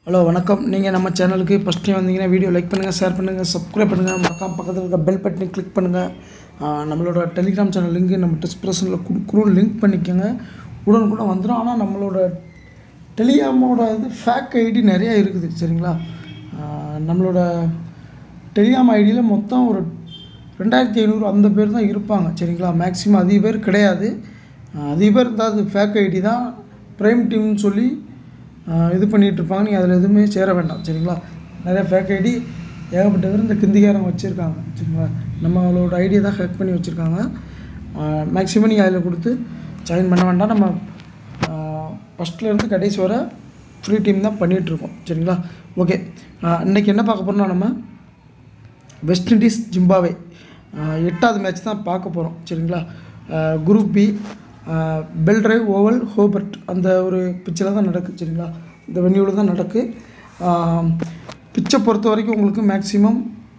hello வணக்கம் நீங்கள் நம்ம சேனலுக்கு ஃபஸ்ட் டைம் வந்தீங்கன்னா வீடியோ லைக் பண்ணுங்கள் ஷேர் பண்ணுங்கள் சப்ஸ்கிரைப் பண்ணுங்கள் மறக்காம பக்கத்தில் இருக்க பெல் பட்டனை கிளிக் பண்ணுங்கள் ஆஹ் நம்மளோட டெலிகிராம் சேனல் லிங்க் நம்ம டிஸ்கிரிப்ஷனில் கொடுக்குறோம் லிங்க் பண்ணிக்கோங்க உடனுக்குடன் வந்துடும் ஆனால் நம்மளோட டெலிகிராமோட இது ஃபேக் ஐடி நிறையா இருக்குது சரிங்களா ஆஹ் நம்மளோட டெலிகிராம் ஐடியில் மொத்தம் ஒரு ரெண்டாயிரத்தி ஐநூறு அந்த பேர் தான் இருப்பாங்க சரிங்களா மேக்ஸிமம் அதிக பேர் கிடையாது ஆஹ் அதிக பேர் இருந்தால் அது ஃபேக் ஐடி தான் ப்ரைம் டீம்னு சொல்லி ஆஹ் இது பண்ணிகிட்டு இருப்பாங்க நீங்கள் அதில் எதுவுமே சேர வேண்டாம் சரிங்களா நிறைய ஃபேக் ஐடி ஏகப்பட்ட பேர் இந்த கிந்திகாரங்க வச்சுருக்காங்க சரிங்களா நம்மளோட ஐடியை தான் ஹேக் பண்ணி வச்சுருக்காங்க மேக்ஸிமம் நீங்கள் அதில் கொடுத்து ஜாயின் பண்ண வேண்டாம் நம்ம ஃபஸ்ட்லேருந்து கடைசி வர ஃப்ரீ டீம் தான் பண்ணிகிட்ருக்கோம் சரிங்களா ஓகே இன்றைக்கி என்ன பார்க்க போகிறோம்னா நம்ம வெஸ்ட் இண்டீஸ் ஜிம்பாவே ஆஹ் எட்டாவது மேட்ச் தான் பார்க்க போகிறோம் சரிங்களா group B Bellerive Oval Hobart அந்த ஒரு பிச்சில் தான் நடக்குது சரிங்களா இந்த வென்யூவில் தான் நடக்கு பிச்சை பொறுத்த வரைக்கும் உங்களுக்கு மேக்ஸிமம்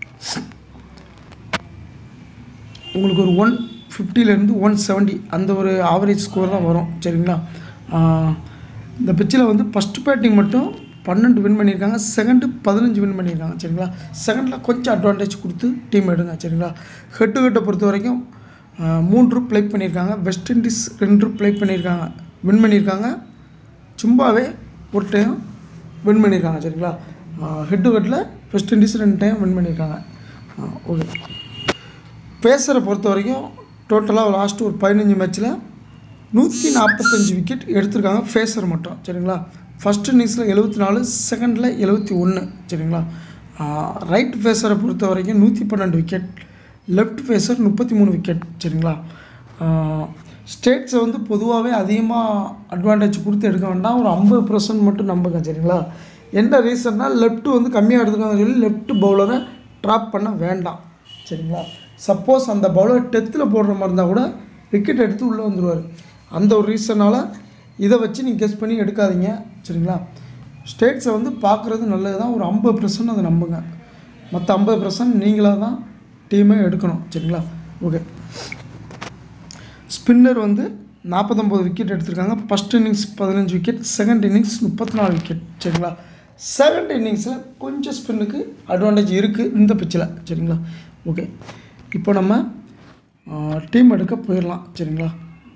உங்களுக்கு ஒரு ஒன் ஃபிஃப்டிலேருந்து ஒன் செவன்ட்டி அந்த ஒரு ஆவரேஜ் ஸ்கோர் தான் வரும் சரிங்களா ஆஹ் இந்த பிச்சில் வந்து ஃபஸ்ட் பேட்டிங் மட்டும் பன்னெண்டு வின் பண்ணியிருக்காங்க செகண்டு பதினஞ்சு வின் பண்ணியிருக்காங்க சரிங்களா செகண்டில் கொஞ்சம் அட்வான்டேஜ் கொடுத்து டீம் எடுங்க சரிங்களா ஹெட்டு ஹெட்டை பொறுத்த வரைக்கும் ஆஹ் மூன்று ப்ளே பண்ணியிருக்காங்க வெஸ்ட் இண்டீஸ் ரெண்டு ப்ளே பண்ணியிருக்காங்க வின் பண்ணியிருக்காங்க சும்பாவே ஒரு டைம் வின் பண்ணியிருக்காங்க சரிங்களா ஹெட்டு ஹெட்டில் வெஸ்ட் இண்டீஸ் ரெண்டு டைம் வின் பண்ணியிருக்காங்க ஓகே பேசரை பொறுத்த வரைக்கும் டோட்டலாக லாஸ்ட்டு ஒரு பதினஞ்சு மேட்ச்சில் நூற்றி நாற்பத்தஞ்சு விக்கெட் எடுத்திருக்காங்க ஃபேஸர் மட்டும் சரிங்களா ஃபஸ்ட் இன்னிங்ஸில் எழுபத்தி நாலு செகண்டில் எழுபத்தி ஒன்று சரிங்களா ரைட் ஃபேஸரை பொறுத்த வரைக்கும் நூற்றி பன்னெண்டு விக்கெட் லெஃப்ட் ஃபேஸர் முப்பத்தி மூணு விக்கெட் சரிங்களா ஸ்டேட்ஸை வந்து பொதுவாகவே அதிகமாக அட்வான்டேஜ் கொடுத்து எடுக்க வேண்டாம் ஒரு ஐம்பது பர்சன்ட் மட்டும் நம்புங்க சரிங்களா என்ன ரீசன்னா லெஃப்ட் வந்து கம்மியாக எடுத்துக்காங்கன்னு சொல்லி லெஃப்ட் பவுலரை ட்ராப் பண்ண வேண்டாம் சரிங்களா சப்போஸ் அந்த பவுலர் டெத்தில் போடுற மாதிரி இருந்தால் கூட விக்கெட் எடுத்து உள்ளே வந்துடுவார் அந்த ஒரு ரீசனால் இதை வச்சு நீங்கள் கெஸ் பண்ணி எடுக்காதீங்க சரிங்களா ஸ்டேட்ஸை வந்து பார்க்குறது நல்லது தான் ஒரு ஐம்பது பர்சன்ட் அதை நம்புங்க மற்ற ஐம்பது பர்சன்ட் நீங்களாக தான் டீமே எடுக்கணும் சரிங்களா ஓகே ஸ்பின்னர் வந்து நாற்பத்தொம்போது விக்கெட் எடுத்திருக்காங்க ஃபஸ்ட் இன்னிங்ஸ் பதினஞ்சு விக்கெட் செகண்ட் இன்னிங்ஸ் முப்பத்தி நாலு விக்கெட் சரிங்களா செகண்ட் இன்னிங்ஸில் கொஞ்சம் ஸ்பின்னுக்கு அட்வான்டேஜ் இருக்குது இந்த பிச்சில் சரிங்களா ஓகே இப்போ நம்ம டீம் எடுக்க போயிடலாம் சரிங்களா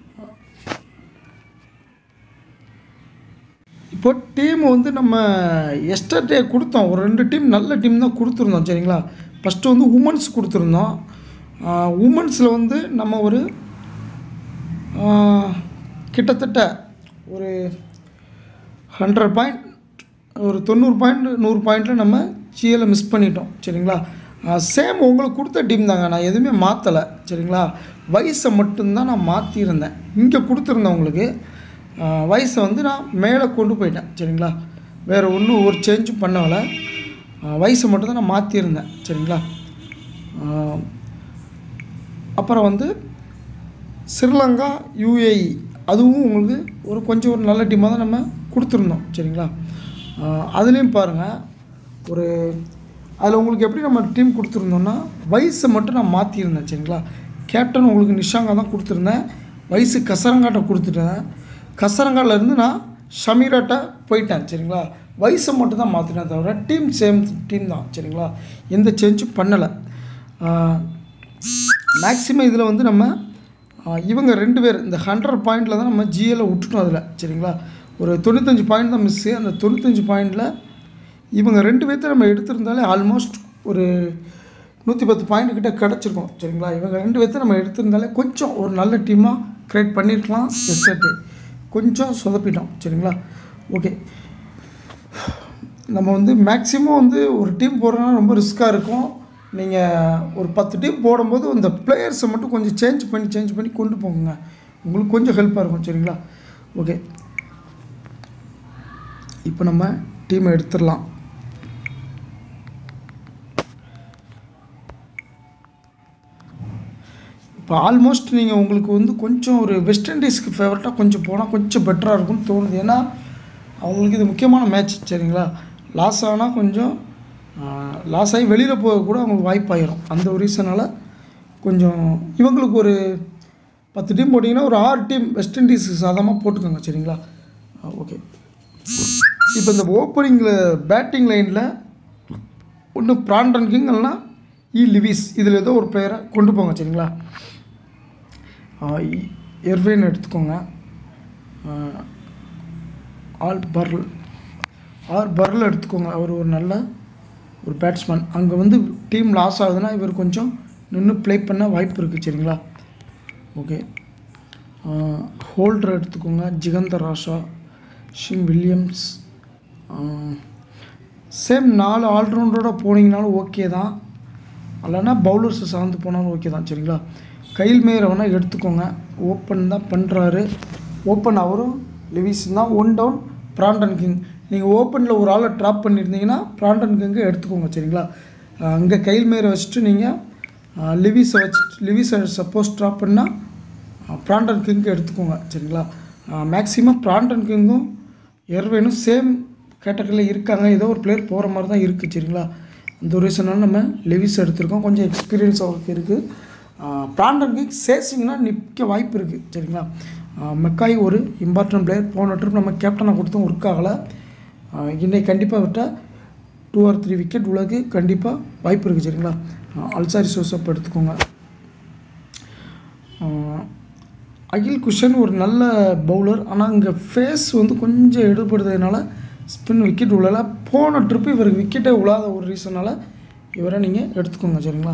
இப்போ டீம் வந்து நம்ம எஸ்டர்டே கொடுத்தோம் ஒரு ரெண்டு டீம் நல்ல டீம் தான் கொடுத்துருந்தோம் சரிங்களா ஃபஸ்ட்டு வந்து உமன்ஸ் கொடுத்துருந்தோம் உமன்ஸில் வந்து நம்ம ஒரு ஆஹ், கிட்டத்தட்ட ஒரு ஹண்ட்ரட் பாயிண்ட் ஒரு தொண்ணூறு பாயிண்ட் நூறு பாயிண்டில் நம்ம ஜிஎலை மிஸ் பண்ணிட்டோம் சரிங்களா சேம் உங்களுக்கு கொடுத்த டீம் தாங்க நான் எதுவுமே மாற்றலை சரிங்களா வயசை மட்டும்தான் நான் மாற்றியிருந்தேன் இங்கே கொடுத்துருந்தேன் உங்களுக்கு ஆஹ், வயசை வந்து நான் மேலே கொண்டு போயிட்டேன் சரிங்களா வேறு ஒன்றும் ஒரு சேஞ்சும் பண்ணலை வயசை மட்டும் தான் நான் மாற்றியிருந்தேன் சரிங்களா ஆஹ், அப்புறம் வந்து ஸ்ரீலங்கா யூஏஇ அதுவும் உங்களுக்கு ஒரு கொஞ்சம் ஒரு நல்ல டீமாக தான் நம்ம கொடுத்துருந்தோம் சரிங்களா அதுலேயும் பாருங்கள் ஒரு அதில் உங்களுக்கு எப்படி நம்ம டீம் கொடுத்துருந்தோம்னா வயசை மட்டும் நான் மாற்றிருந்தேன் சரிங்களா கேப்டன் உங்களுக்கு நிஷாங்கா தான் கொடுத்துருந்தேன் வயசு கசரங்காட்டை கொடுத்துட்டேன் கசரங்காலேருந்து நான் ஷமீராட்ட போயிட்டேன் சரிங்களா வயசை மட்டும் தான் மாற்றினேன் தவிர டீம் சேம் டீம் தான் சரிங்களா எந்த சேஞ்சும் பண்ணலை மேக்ஸிமம் இதில் வந்து நம்ம ஆஹ், இவங்க ரெண்டு பேர் இந்த ஹண்ட்ரட் பாயிண்டில் தான் நம்ம ஜிஎலை விட்டுட்டோம் அதில் சரிங்களா ஒரு தொண்ணூத்தஞ்சு பாயிண்ட் தான் மிஸ்ஸு அந்த தொண்ணூத்தஞ்சு பாயிண்டில் இவங்க ரெண்டு பேர்த்த நம்ம எடுத்திருந்தாலே ஆல்மோஸ்ட் ஒரு நூற்றி பத்து பாயிண்ட் கிட்ட கிடச்சிருக்கோம் சரிங்களா இவங்க ரெண்டு பேர்த்த நம்ம எடுத்திருந்தாலே கொஞ்சம் ஒரு நல்ல டீமாக க்ரியேட் பண்ணியிருக்கலாம் எஸ்டர்டே கொஞ்சம் சொதப்பிட்டோம் சரிங்களா ஓகே நம்ம வந்து மேக்ஸிமம் வந்து ஒரு டீம் போடுறோன்னா ரொம்ப ரிஸ்க்காக இருக்கும் நீங்கள் ஒரு பத்து டீம் போடும்போது இந்த பிளேயர்ஸை மட்டும் கொஞ்சம் சேஞ்ச் பண்ணி சேஞ்ச் பண்ணி கொண்டு போங்க உங்களுக்கு கொஞ்சம் ஹெல்ப்பாக இருக்கும் சரிங்களா ஓகே இப்போ நம்ம டீமை எடுத்துடலாம் இப்போ ஆல்மோஸ்ட் நீங்கள் உங்களுக்கு வந்து கொஞ்சம் ஒரு வெஸ்ட் இண்டீஸ்க்கு ஃபேவரட்டாக கொஞ்சம் போனால் கொஞ்சம் பெட்டராக இருக்கும்னு தோணுது ஏன்னா அவங்களுக்கு இது முக்கியமான மேட்ச் சரிங்களா லாஸ் ஆனால் கொஞ்சம் லாஸ் ஆகி வெளியில் போக கூட அவங்களுக்கு வாய்ப்பாயிரும் அந்த ஒரு ரீசனால் கொஞ்சம் இவங்களுக்கு ஒரு பத்து டீம் போட்டிங்கன்னா ஒரு ஆறு டீம் வெஸ்ட் இண்டீஸ் சாதமாக போட்டுக்கோங்க சரிங்களா ஓகே இப்போ இந்த ஓப்பனிங்கில் பேட்டிங் லைனில் ஒன்று பிராண்டன் கிங் இல்லைனா இ லிவிஸ் இதில் ஏதோ ஒரு பிளேயரை கொண்டு போங்க சரிங்களா எர்வேன் எடுத்துக்கோங்க ஆஹ் ஆல் பர்ல் ஆர் பர்ல் எடுத்துக்கோங்க அவர் ஒரு நல்ல ஒரு பேட்ஸ்மேன் அங்கே வந்து டீம் லாஸ் ஆகுதுன்னா இவர் கொஞ்சம் நின்று ப்ளே பண்ண வாய்ப்பு இருக்குது சரிங்களா ஓகே ஹோல்டர் எடுத்துக்கோங்க ஜிகந்தர் ராஷா ஷிம் வில்லியம்ஸ் சேம் நாலு ஆல்ரவுண்டரோட போனீங்கனாலும் ஓகே தான் இல்லைன்னா பவுலர்ஸை சார்ந்து போனாலும் ஓகே தான் சரிங்களா கைல் மேயரை வேணால் எடுத்துக்கோங்க ஓப்பன் தான் பண்ணுறாரு ஓப்பன் அவரும் லிவிஸ் தான் ஒன் டவுன் பிராண்டன் கிங் நீங்கள் ஓப்பனில் ஒரு ஆளை ட்ராப் பண்ணியிருந்தீங்கன்னா பிராண்டன் கிங்கை எடுத்துக்கோங்க சரிங்களா அங்கே கைல் மேயரை வச்சுட்டு நீங்கள் லிவிஸை வச்சுட்டு லிவிஸை சப்போஸ் ட்ராப் பண்ணால் பிராண்டன் கிங்கு எடுத்துக்கோங்க சரிங்களா மேக்ஸிமம் பிராண்டன் கிங்கும் எர்வேனும் சேம் கேட்டகரியில் இருக்காங்க ஏதோ ஒரு பிளேயர் போகிற மாதிரி தான் இருக்குது சரிங்களா அந்த ஒரு ரீசனால நம்ம லெவிஸ் எடுத்திருக்கோம் கொஞ்சம் எக்ஸ்பீரியன்ஸ் அவருக்கு இருக்குது பிராண்டன் கிங் சேசிங்னா நிற்க வாய்ப்பு இருக்குது சரிங்களா மெக்காய் ஒரு இம்பார்ட்டன்ட் பிளேயர் போன ட்ரிப் நம்ம கேப்டனை கொடுத்தும் ஒர்க் ஆகலை இன்னைக்கு கண்டிப்பாக விட்டால் டூ ஆர் த்ரீ விக்கெட் உலகு கண்டிப்பாக வாய்ப்பு இருக்குது சரிங்களா அல்சாரி சோசப் எடுத்துக்கோங்க ஆஹ் அகில் குஷன் ஒரு நல்ல பவுலர் ஆனால் இங்கே ஃபேஸ் வந்து கொஞ்சம் எடுபடுறதுனால ஸ்பின் விக்கெட் விழல போன ட்ரிப்பு இவருக்கு விக்கெட்டே விழாத ஒரு ரீசனால் இவரை நீங்கள் எடுத்துக்கோங்க சரிங்களா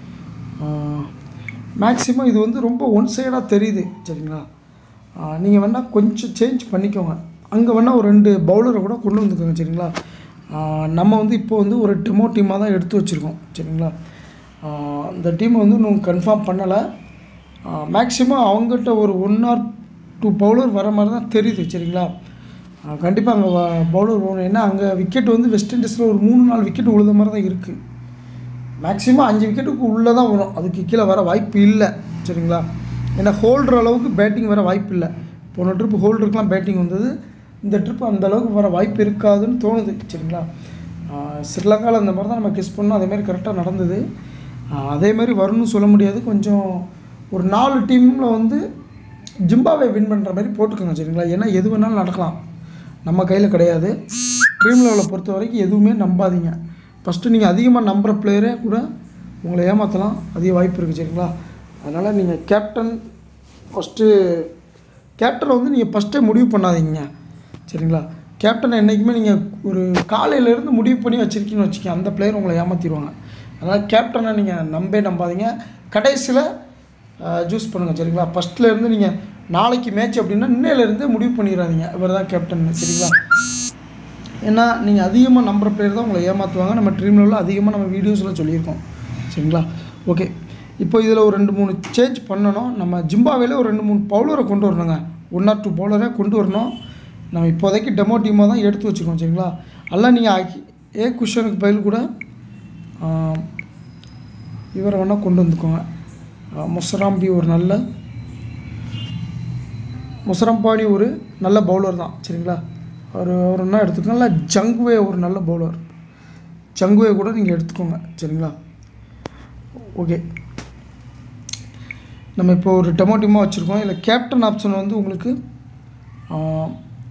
மேக்ஸிமம் இது வந்து ரொம்ப ஒன் சைடாக தெரியுது சரிங்களா நீங்கள் வேணால் கொஞ்சம் சேஞ்ச் பண்ணிக்கோங்க அங்கே வேணால் ஒரு ரெண்டு பவுலரை கூட கொண்டு வந்துக்கோங்க சரிங்களா ஆஹ் நம்ம வந்து இப்போ வந்து ஒரு டெமோ டீமாக தான் எடுத்து வச்சுருக்கோம் சரிங்களா ஆஹ் இந்த டீமை வந்து இன்னும் கன்ஃபார்ம் பண்ணலை மேக்ஸிமம் அவங்ககிட்ட ஒரு ஒன் ஆர் டூ பவுலர் வர மாதிரி தான் தெரியுது சரிங்களா கண்டிப்பாக அங்கே பவுலர் வரும் ஏன்னா அங்கே விக்கெட் வந்து வெஸ்ட் இண்டீஸில் ஒரு மூணு நாலு விக்கெட் உழுத மாதிரி தான் இருக்குது மேக்ஸிமம் அஞ்சு விக்கெட்டுக்கு உள்ளே தான் வரும் அதுக்கு கீழே வர வாய்ப்பு இல்லை சரிங்களா ஏன்னா ஹோல்டர் அளவுக்கு பேட்டிங் வர வாய்ப்பு இல்லை போன ட்ரிப் ஹோல்டருக்குலாம் பேட்டிங் வந்தது இந்த ட்ரிப் அந்த அளவுக்கு வர வாய்ப்பு இருக்காதுன்னு தோணுது சரிங்களா ஆஹ் ஸ்ரீலங்காவில் அந்த மாதிரி தான் நம்ம கெஸ் பண்ணோம் அதே மாதிரி கரெக்டாக நடந்தது ஆஹ் அதே மாதிரி வரும்னு சொல்ல முடியாது கொஞ்சம் ஒரு நாலு டீமில் வந்து ஜிம்பாவே வின் பண்ணுற மாதிரி போட்டுக்கோங்க சரிங்களா ஏன்னா எது வேணாலும் நடக்கலாம் நம்ம கையில் கிடையாது ட்ரீம் லெவலை பொறுத்த வரைக்கும் எதுவுமே நம்பாதீங்க ஃபஸ்ட்டு நீங்கள் அதிகமாக நம்புகிற பிளேயரே கூட உங்களை ஏமாற்றலாம் அதிக வாய்ப்பு இருக்குது சரிங்களா அதனால் நீங்கள் கேப்டன் ஃபஸ்ட்டு கேப்டனை வந்து நீங்கள் ஃபஸ்ட்டே முடிவு பண்ணாதீங்க சரிங்களா கேப்டனை என்றைக்குமே நீங்கள் ஒரு காலையிலேருந்து முடிவு பண்ணி வச்சுருக்கீங்கன்னு வச்சுக்கோங்க அந்த பிளேயர் உங்களை ஏமாற்றிடுவாங்க அதனால் கேப்டனை நீங்கள் நம்பே நம்பாதீங்க கடைசியில் ஜூஸ் பண்ணுங்கள் சரிங்களா ஃபஸ்ட்லேருந்து நீங்கள் நாளைக்கு மேட்ச் அப்படின்னா இன்னையிலேருந்தே முடிவு பண்ணிடாதீங்க இவர் தான் கேப்டன் சரிங்களா ஏன்னா நீங்கள் அதிகமாக நம்புற பிளேயர் தான் உங்களை ஏமாற்றுவாங்க நம்ம ட்ரீம் லெவலில் அதிகமாக நம்ம வீடியோஸில் சொல்லியிருக்கோம் சரிங்களா ஓகே இப்போ இதில் ஒரு ரெண்டு மூணு சேஞ்ச் பண்ணணும் நம்ம ஜிம்பாவேல ஒரு ரெண்டு மூணு பவுலரை கொண்டு வரணுங்க ஒன் ஆர் டூ பவுலரை கொண்டு வரணும் நம்ம இப்போதைக்கு டெமோ டீமாக தான் எடுத்து வச்சுருக்கோம் சரிங்களா எல்லாம் நீங்கள் ஆக்கி ஏ குஷனுக்கு பதில் கூட ஆஹ், இவரை வேணால் கொண்டு வந்துக்கோங்க ஆஹ், மொசராம்பி ஒரு நல்ல முசரம்பாடி ஒரு நல்ல பவுலர் தான் சரிங்களா அவர் அவர் என்ன எடுத்துக்கோங்க இல்லை ஜங்குவே ஒரு நல்ல பவுலர் ஜங்குவே கூட நீங்கள் எடுத்துக்கோங்க சரிங்களா ஓகே நம்ம இப்போ ஒரு டெமோ டீமாக வச்சுருக்கோம் இதில் கேப்டன் ஆப்ஷன் வந்து உங்களுக்கு ஆஹ்,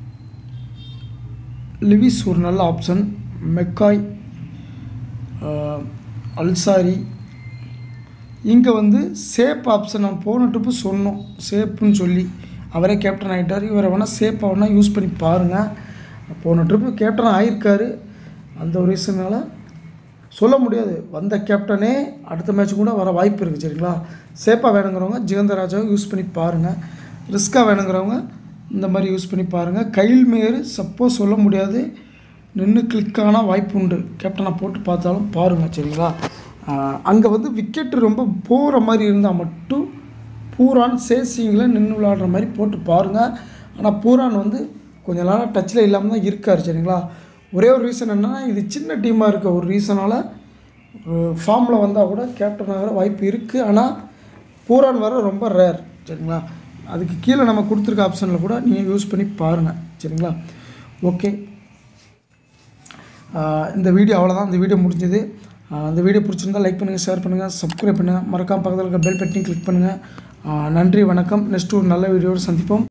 லிவிஸ் ஒரு நல்ல ஆப்ஷன் மெக்காய் ஆஹ், அல்சாரி இங்கே வந்து சேப் ஆப்ஷன் நான் போன ட்ரிப்பு சொன்னோம் சேப்புன்னு சொல்லி அவரே கேப்டன் ஆகிட்டார் இவரை வேணால் சேப்பாக வேணால் யூஸ் பண்ணி பாருங்கள் போன ட்ரிப்பு கேப்டன் ஆகியிருக்காரு அந்த ஒரு ரீசனால் சொல்ல முடியாது வந்த கேப்டனே அடுத்த மேட்ச் கூட வர வாய்ப்பு இருக்குது சரிங்களா சேப்பாக வேணுங்கிறவங்க ஜிகந்தராஜாவை யூஸ் பண்ணி பாருங்கள் ரிஸ்க்காக வேணுங்கிறவங்க இந்த மாதிரி யூஸ் பண்ணி பாருங்கள் கையில் மேயர் சப்போஸ் சொல்ல முடியாது நின்று கிளிக் ஆனால் வாய்ப்பு உண்டு கேப்டனை போட்டு பார்த்தாலும் பாருங்கள் சரிங்களா அங்கே வந்து விக்கெட்டு ரொம்ப போகிற மாதிரி இருந்தால் மட்டும் பூரான் சேசிங்கில் நின்று விளாடுற மாதிரி போட்டு பாருங்கள் ஆனால் பூரான் வந்து கொஞ்ச நாளாக டச்சில் இல்லாமல் தான் இருக்கார் சரிங்களா ஒரே ஒரு ரீசன் என்னன்னா இது சின்ன டீமாக இருக்க ஒரு ரீசனால் ஒரு ஃபார்மில் வந்தால் கூட கேப்டன் ஆகிற வாய்ப்பு இருக்குது ஆனால் பூரான் வர ரொம்ப ரேர் சரிங்களா அதுக்கு கீழே நம்ம கொடுத்துருக்க ஆப்ஷனில் கூட நீங்கள் யூஸ் பண்ணி பாருங்கள் சரிங்களா ஓகே ஆஹ் இந்த வீடியோ அவ்வளோதான் இந்த வீடியோ முடிஞ்சது ஆஹ் இந்த வீடியோ பிடிச்சிருந்தா லைக் பண்ணுங்கள் ஷேர் பண்ணுங்கள் சப்ஸ்கிரைப் பண்ணுங்கள் மறக்காம பக்கத்தில் இருக்க பெல் பட்டனையும் கிளிக் பண்ணுங்கள் ஆஹ் நன்றி வணக்கம் நெக்ஸ்ட் ஒரு நல்ல வீடியோவில் சந்திப்போம்